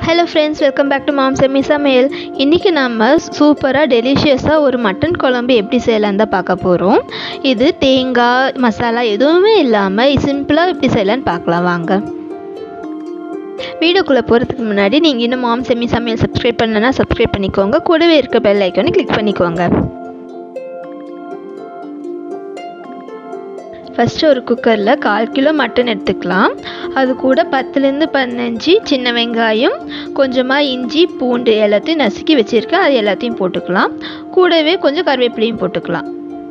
hello friends welcome back to mom Semmi சமையல் இன்றைக்கி நம்ம சூப்பராக டெலிஷியஸாக ஒரு மட்டன் குழம்பு எப்படி செய்யலான்னு தான் பார்க்க போகிறோம் இது தேங்காய் மசாலா எதுவுமே இல்லாமல் சிம்பிளாக எப்படி செய்யலான்னு பார்க்கலாம் வாங்க வீடியோக்குள்ளே போகிறதுக்கு முன்னாடி நீங்கள் இன்னும் மாம் செம்மி சமையல் சப்ஸ்கிரைப் பண்ணலன்னா சப்ஸ்கிரைப் பண்ணிக்கோங்க கூடவே இருக்க பெல் ஐக்கானை கிளிக் பண்ணிக்கோங்க ஃபஸ்ட்டு ஒரு குக்கரில் கால் கிலோ மட்டன் எடுத்துக்கலாம் அது கூட பத்துலேருந்து பதினஞ்சு சின்ன வெங்காயம் கொஞ்சமாக இஞ்சி பூண்டு எல்லாத்தையும் நசுக்கி வச்சுருக்கேன் அது எல்லாத்தையும் போட்டுக்கலாம் கூடவே கொஞ்சம் கருவேப்பிலையும் போட்டுக்கலாம்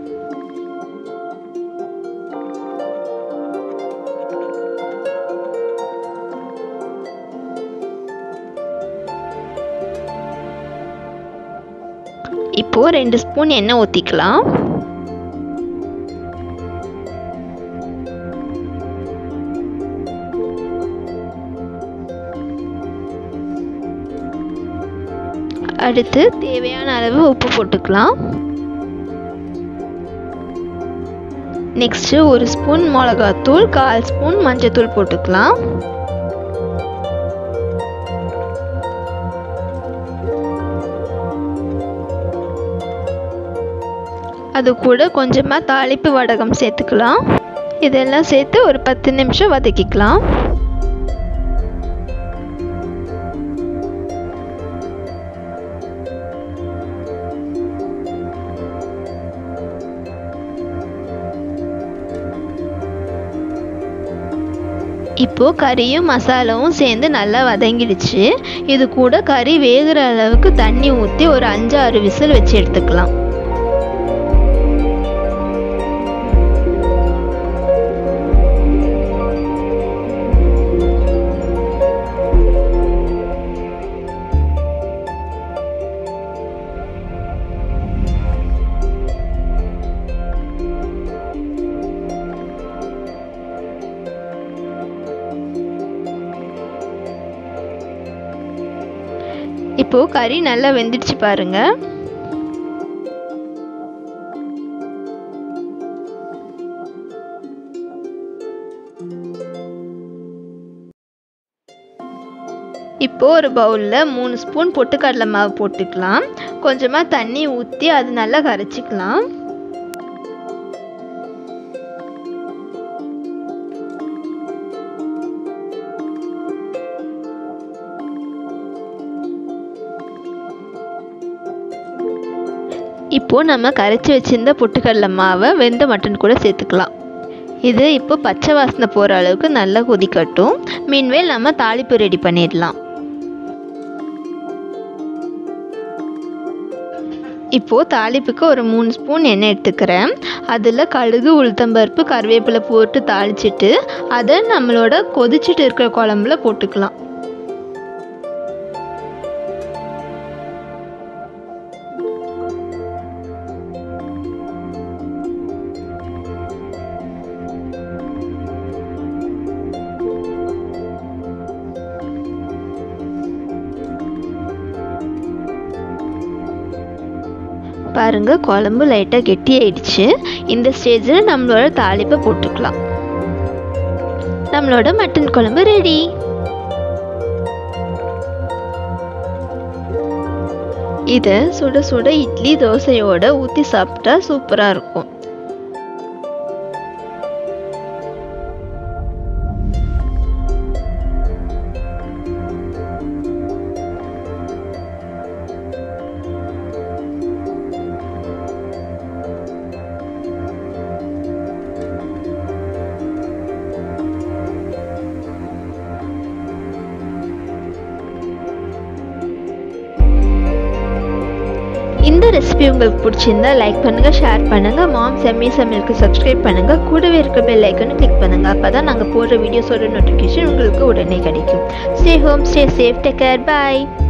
இப்போது ரெண்டு ஸ்பூன் எண்ணெய் ஊற்றிக்கலாம் அடுத்து தேவையான அளவு உப்பு போட்டுக்கலாம் நெக்ஸ்ட்டு ஒரு ஸ்பூன் மிளகாத்தூள் கால் ஸ்பூன் மஞ்சத்தூள் போட்டுக்கலாம் அது கூட கொஞ்சமாக தாளிப்பு வடகம் சேர்த்துக்கலாம் இதெல்லாம் சேர்த்து ஒரு பத்து நிமிஷம் வதக்கிக்கலாம் இப்போது கறியும் மசாலாவும் சேர்ந்து நல்லா வதங்கிடுச்சு இது கூட கறி வேகிற அளவுக்கு தண்ணி ஊற்றி ஒரு அஞ்சு ஆறு விசில் வச்சு எடுத்துக்கலாம் இப்போது கறி நல்லா வெந்துடுச்சு பாருங்க இப்போ ஒரு பவுலில் மூணு ஸ்பூன் பொட்டுக்கடலை மாவு போட்டுக்கலாம் கொஞ்சமாக தண்ணி ஊற்றி அது நல்லா கரைச்சிக்கலாம் இப்போது நம்ம கரைச்சி வச்சுருந்த பொட்டுக்கடலை மாவை வெந்த மட்டன் கூட சேர்த்துக்கலாம் இது இப்போ பச்சை வாசனை போகிற அளவுக்கு நல்லா கொதிக்கட்டும் மீன்வேல் நம்ம தாளிப்பு ரெடி பண்ணிடலாம் இப்போது தாளிப்புக்கு ஒரு மூணு ஸ்பூன் எண்ணெய் எடுத்துக்கிறேன் அதில் கடுகு உளுத்தம்பருப்பு கருவேப்பிலை போட்டு தாளிச்சிட்டு அதை நம்மளோட கொதிச்சுட்டு இருக்கிற குழம்புல போட்டுக்கலாம் பாருங்க குழம்பு லைட்டாக கெட்டி ஆயிடுச்சு இந்த ஸ்டேஜில் நம்மளோட தாளிப்பை போட்டுக்கலாம் நம்மளோட மட்டன் குழம்பு ரெடி இதை சுட சுட இட்லி தோசையோட ஊற்றி சாப்பிட்டா சூப்பராக இருக்கும் இந்த ரெசிபி உங்களுக்கு பிடிச்சிருந்தா லைக் பண்ணுங்க ஷேர் பண்ணுங்க மாம் செம்மி சமையலுக்கு சப்ஸ்கிரைப் பண்ணுங்க கூடவே இருக்க பெல் ஐக்கனை கிளிக் பண்ணுங்க அப்பதான் நாங்கள் போடுற வீடியோஸோட நோட்டிஃபிகேஷன் உங்களுக்கு உடனே கிடைக்கும் stay home stay safe take care பாய்